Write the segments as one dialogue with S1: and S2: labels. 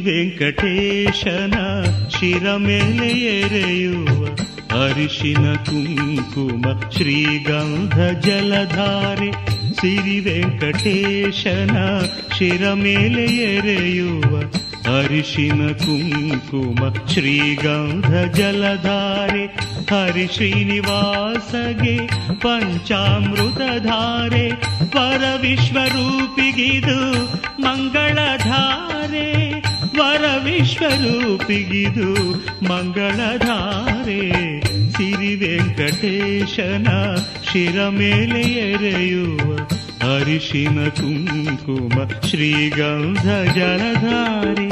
S1: ವೆಂಕಟೇಶನ ಶಿರ ಮೇಲೆ ಎರೆಯುವ ಅರಿಶಿನ ಕುಂಕುಮ ಶ್ರೀಗಂಧ ಜಲಧಾರೆ ಸಿರಿ ವೆಂಕಟೇಶನ ಶಿರ ಮೇಲೆ ಎರೆಯುವ ಅರಿಶಿನ ಕುಂಕುಮ ಶ್ರೀಗಂಧ ಜಲಧಾರೆ ಹರಿ ಶ್ರೀನಿವಾಸಗೆ ಪಂಚಾಮೃತಧಾರೆ ವರ ವಿಶ್ವರೂಪಿಗಿದು ಮಂಗಳಧಾರೆ ವರ ವಿಶ್ವರೂಪಿಗಿದು ಮಂಗಳಧಾರೆ ಸಿರಿ ವೆಂಕಟೇಶನ ಶಿರ ಮೇಲೆ ಎರೆಯುವ ಅರಿಶಿನ ಕುಂಕುಮ ಶ್ರೀಗಂಧ ಜಲಧಾರೆ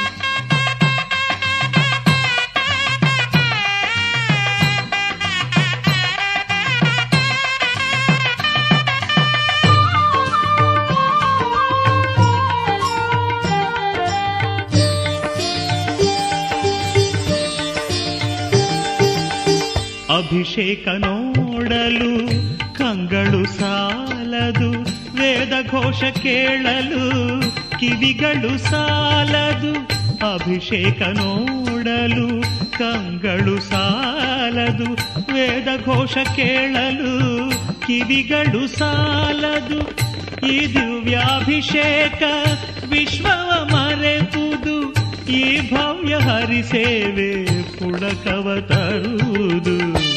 S1: ಅಭಿಷೇಕ ನೋಡಲು ಕಂಗಳು ಸಾಲದು ವೇದ ಘೋಷ ಕೇಳಲು ಕಿವಿಗಳು ಸಾಲದು ಅಭಿಷೇಕ ನೋಡಲು ಕಂಗಳು ಸಾಲದು ವೇದ ಘೋಷ ಕೇಳಲು ಕಿವಿಗಳು ಸಾಲದು ಈ ದಿವ್ಯಾಭಿಷೇಕ ವಿಶ್ವವ ಮರೆತುದು ಈ ಭವ್ಯ ಹರಿಸೇವೆ ಪುಳಕವ ತರುವುದು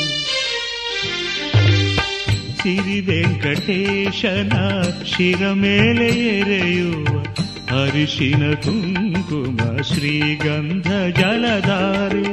S1: ಸಿರಿ ವೆಂಕಟೇಶನ ಶಿರ ಮೇಲೆ ಎರೆಯುವ ಹರಿಶಿನ ಕುಂಕುಮ ಶ್ರೀಗಂಧ ಜಲಧಾರೆ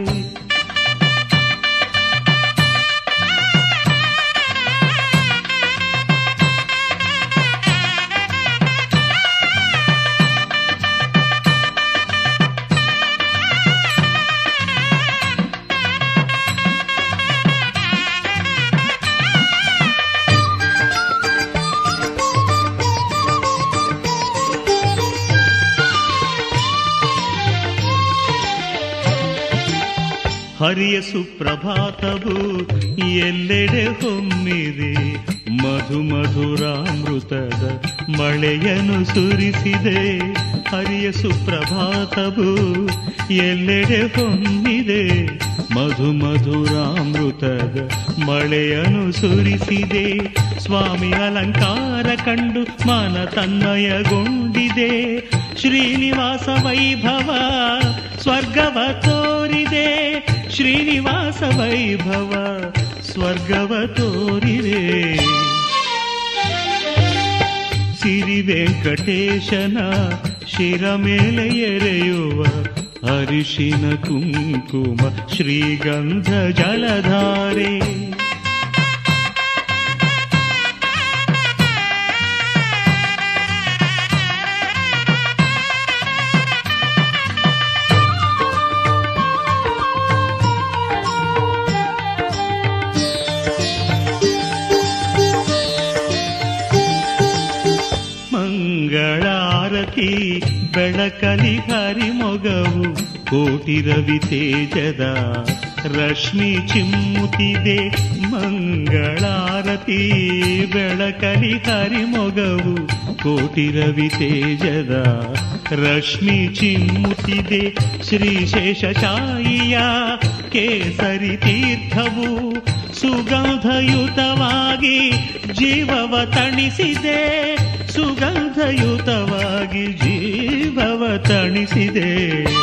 S1: ಹರಿಯ ಸುಪ್ರಭಾತವು ಎಲ್ಲೆಡೆ ಹೊಮ್ಮಿದೆ ಮಧು ಮಧುರಾಮೃತದ ಮಳೆಯನ್ನು ಸುರಿಸಿದೆ ಹರಿಯ ಸುಪ್ರಭಾತವು ಎಲ್ಲೆಡೆ ಹೊಮ್ಮಿದೆ ಮಧು ಮಧುರಾಮೃತದ ಮಳೆಯನ್ನು ಸುರಿಸಿದೆ ಸ್ವಾಮಿ ಅಲಂಕಾರ ಕಂಡು ಮನ ತನ್ಮಯಗೊಂಡಿದೆ ಶ್ರೀನಿವಾಸ ವೈಭವ ಸ್ವರ್ಗವ ತೋರಿದೆ ಶ್ರೀನಿವಾಸ ವೈಭವ ಸ್ವರ್ಗವ ತೋರಿದೆ ಸಿರಿ ವೆಂಕಟೇಶನ ಶಿರ ಮೇಲೆ ಎರೆಯುವ ಹರಿಶಿನ ಕುಂಕುಮ ಶ್ರೀಗಂಧ ಜಲಧಾರೆ ಮಂಗಳಾರತಿ ಬೆಳಕಲಿ ಹರಿಮೊಗವು ಕೋಟಿ ರವಿ ತೇಜದ ರಶ್ಮಿ ಚಿಮ್ಮುತ್ತಿದೆ ಮಂಗಳಾರತಿ ಬೆಳಕಲಿ ಹರಿಮೊಗವು ಕೋಟಿ ರವಿ ತೇಜದ ರಶ್ಮಿ ಚಿಮ್ಮುತ್ತಿದೆ ಶ್ರೀಶೇಷಶಾಯಿಯ ಕೇಸರಿ ತೀರ್ಥವು ಸುಗಂಧಯುತವಾಗಿ ಜೀವವ ತಣಿಸಿದೆ ಸುಗಂಧಯುತವಾಗಿ ಜೀವವ ತಣಿಸಿದೆ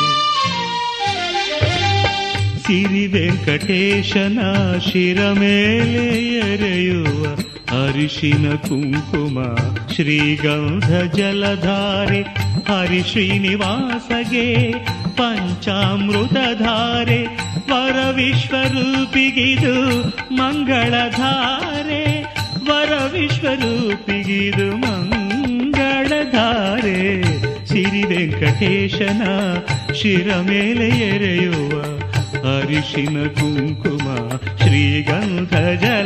S1: ಸಿರಿ ವೆಂಕಟೇಶನ ಶಿರ ಮೇಲೆ ಎರೆಯುವ ಹರಿಶಿನ ಕುಂಕುಮ ಶ್ರೀಗಂಧ ಜಲಧಾರೆ ಹರಿ ಶ್ರೀನಿವಾಸಗೆ ಪಂಚಾಮೃತಧಾರೆ ವರ ವಿಶ್ವರೂಪಿಗಿದು ಮಂಗಳಧಾರೆ ವರ ವಿಶ್ವರೂಪಿಗಿದು ಮಂಗಳಧಾರೆ ಸಿರಿ ವೆಂಕಟೇಶನ ಶಿರ ಮೇಲೆ ಎರೆಯುವ ಹರಿಶಿನ ಕುಂಕುಮ ಶ್ರೀಗಂಧ ಜಲ